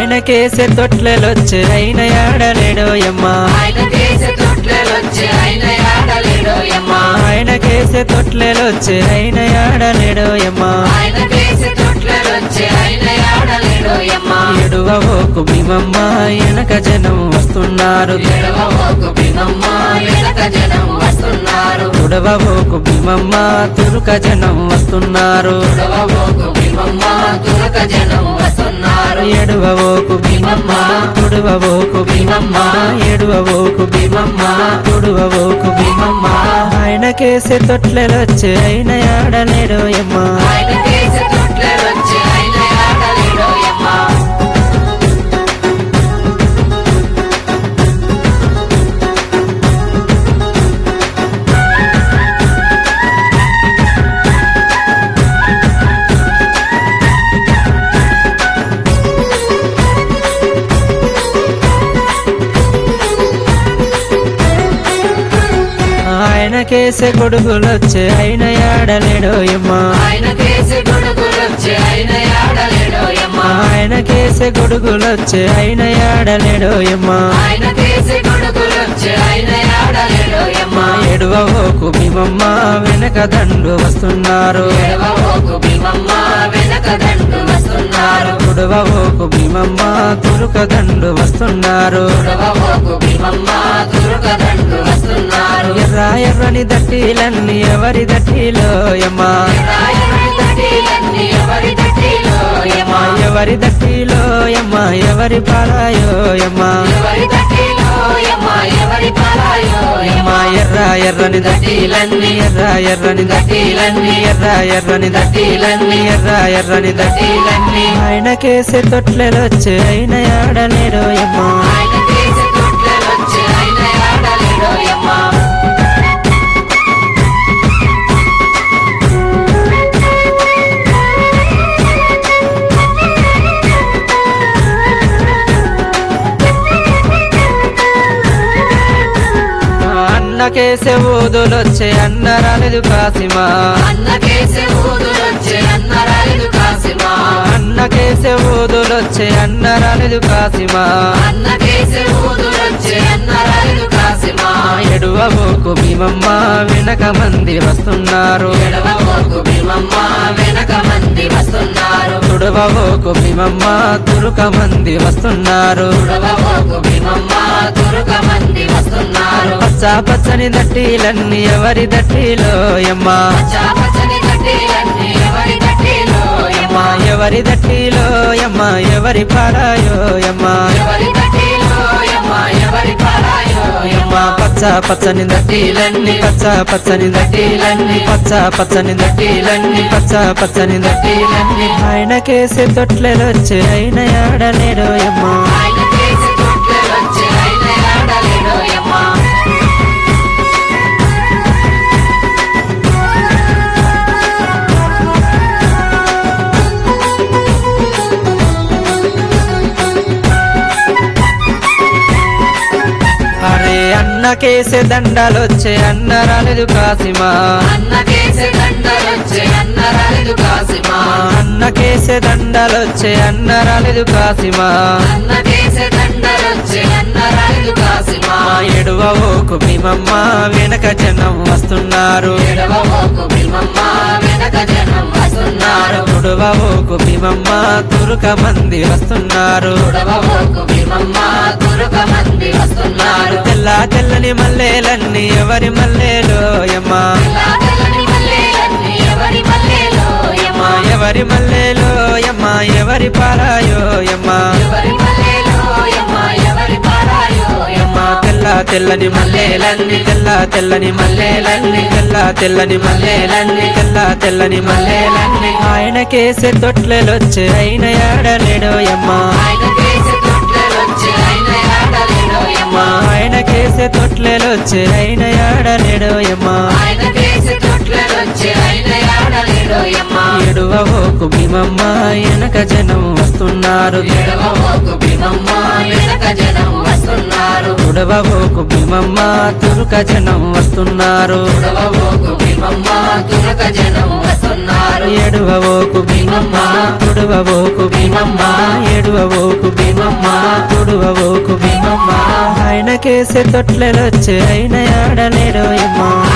ఆయనకేసే తొట్లెలొచ్చే అయిన ఆడలేడో యమ్మ ఆయన కేసే తొట్లెలొచ్చి ఆయన ఆడలేడో యమ్మ ఆయనకేసే తొట్లెలొచ్చే అయిన ఆడలేడో యమ్మ ఆయన కేసే తొట్లెలొచ్చి ఆయన ఆడలేడో యమ్మ ఎడువోకు భీమమ్మ వెనక జనం వస్తున్నారు ఎడవబోకు భీమమ్మ వెనక జనం వస్తున్నారు తుడవోకు భీమమ్మ తురుక జనం వస్తున్నారు ఎడవబోకు భీమమ్మ తురక జనం వస్తున్నారు ఎడువోకు భీమమ్మ తుడవోకు భీమమ్మ ఎడువోకు భీమమ్మ తుడవోకు భీమమ్మ ఆయనకేసే తొట్లెలొచ్చే అయిన ఆడలేడో యమ్మ ఆయన కేసే తొట్లెలొచ్చి ఆయన ఆడలేడో యమ్మ ఆయనకేసే కొడుకులొచ్చే అయిన ఆడలేడో యమ్మ ఆయన కేసే గొడుగులొచ్చి ఆయన ఆడలేడో యమ్మ ఆయనకేసే గొడుగులొచ్చే అయిన ఆడలేడో యమ్మ ఆయన కేసే గొడుగులొచ్చి ఆయన ఆడలేడో యమ్మ ఎడువోకు భీమమ్మ వెనక దండు వస్తున్నారు ఎడవబోకు భీమమ్మ వెనక దండు వస్తున్నారు తుడవోకు భీమమ్మ తురుక దండు వస్తున్నారు ఎడవబోకు భీమమ్మ తురుక దండు వస్తున్నారు ఎర్ర ఎర్రని దట్టిలన్నీ ఎవరి దట్టిలో యమ్మ రాయని తట్టిలన్నీ ఎవరి తట్టిలో యమ్మ ఎవరి దట్టిలో యమ్మ ఎవరి పారాయో యమ్మ ఎవరి తట్టిలో యమ్మ ఎవరి పాలాయో యమ్మ ఎర్ర ఎర్రని దట్టిలన్నీ ఎర్ర ఎర్రని దట్టిలన్నీ ఎర్ర ఎర్రని దట్టిలన్నీ ఎర్ర ఎర్రని దట్టిలన్నీ ఆయనకేసే తొట్లెలొచ్చే అయిన ఆడలేడో యమ్మ ఆయన కేసే తొట్లెలొచ్చి ఆయన ఆడలేడో యమ్మ అన్నకేసే ఊదులొచ్చే అన్న రాలేదు కాసిమా అన్న కేసే ఊదులొచ్చి అన్న రాయలు కాసిమా అన్నకేసే ఊదులొచ్చే అన్న రాలేదు కాసిమా అన్న కేసే ఊదులొచ్చి అన్న రాయలు కాసిమా ఎడువబోకు భీమమ్మ వెనక మంది వస్తున్నారు ఎడవబోకు భీమమ్మ వెనక మంది వస్తున్నారు తుడవబోకు భీమమ్మ తురుక మంది వస్తున్నారు ఉడవబోకు భీమమ్మ తురుక మంది వస్తున్నారు పచ్చ పచ్చని దట్టిలన్నీ ఎవరి దట్టిలో యమ్మ చాపచని కట్టిలన్నీ ఎవరి కట్టిలో యమ్మ ఎవరి దట్టిలో యమ్మ ఎవరి పారాయో యమ్మ ఎవరి కట్టిలో యమ్మ ఎవరి పారాయో యమ్మ పచ్చ పచ్చని దట్టిలన్నీ పచ్చ పచ్చని దట్టిలన్నీ పచ్చ పచ్చని దట్టిలన్నీ పచ్చ పచ్చని దట్టిలన్నీ ఆయనకేసే తొట్లెలొచ్చే అయిన ఆడలేడో యమ్మ ఆయన కేసి తొట్లెలొచ్చి ఆయన ఆడలేడో యమ్మ అరే అన్నకేసే దండాలొచ్చే అన్న రాలేదు కాసిమా అన్న కేసి దండలొచ్చి అన్న రాలేదు కాసిమా అన్నకేసే దండాలొచ్చే అన్న రాలేదు కాసిమా అన్న కేసి దండలొచ్చి అన్న రాలేదు కాసిమా ఎడువోకు భీమమ్మ వెనక జనం వస్తున్నారు ఎడవబోకు భీమమ్మ వెనక జనం వస్తున్నారు తుడవోకు భీమమ్మ తురుక మంది వస్తున్నారు ఉడవబోకు భీమమ్మ తురుక మంది వస్తున్నారు తెల్ల తెల్లని మల్లెలన్నీ ఎవరి మల్లెలో యమ్మ ఇలా తెల్లని మల్లెలన్నీ ఎవరి మల్లెలో యమ్మ ఎవరి మల్లెలో యమ్మ ఎవరి పారాయో యమ్మ ఎవరి మల్లెలో యమ్మ ఎవరి పారాయో యమ్మ యమ్మ తెల్ల తెల్లని మల్లెలన్నీ తెల్ల తెల్లని మల్లెలన్నీ తెల్ల తెల్లని మల్లెలన్నీ తెల్ల తెల్లని మల్లెలన్నీ ఆయనకేసే తొట్లెలొచ్చే అయిన ఆడలేడో యమ్మ ఆయన కేసి తొట్లెలొచ్చి ఆయన ఆడలేడో యమ్మ ఆయనకేసే తొట్లెలొచ్చే అయిన ఆడలేడో యమ్మ ఆయన కేసి తొట్లెలొచ్చి ఆయన ఆడలేడో యమ్మ ఎడువోకు భీమమ్మ వెనక జనం వస్తున్నారు ఎడవబోకు భీమమ్మ వెనక జనం వస్తున్నారు తుడవోకు భీమమ్మ తురుక జనం వస్తున్నారు ఉడవబోకు భీమమ్మ తురక జనం వస్తున్నారు ఎడువోకు భీమ భీమమ్మ తుడువబోకు భీమమ్మ ఏడువబోకు భీమమ్మ తుడువబోకు భీమమ్మ ఆయన కేసే తొట్లెలొచ్చే అయిన ఆడలేడోయమ్మ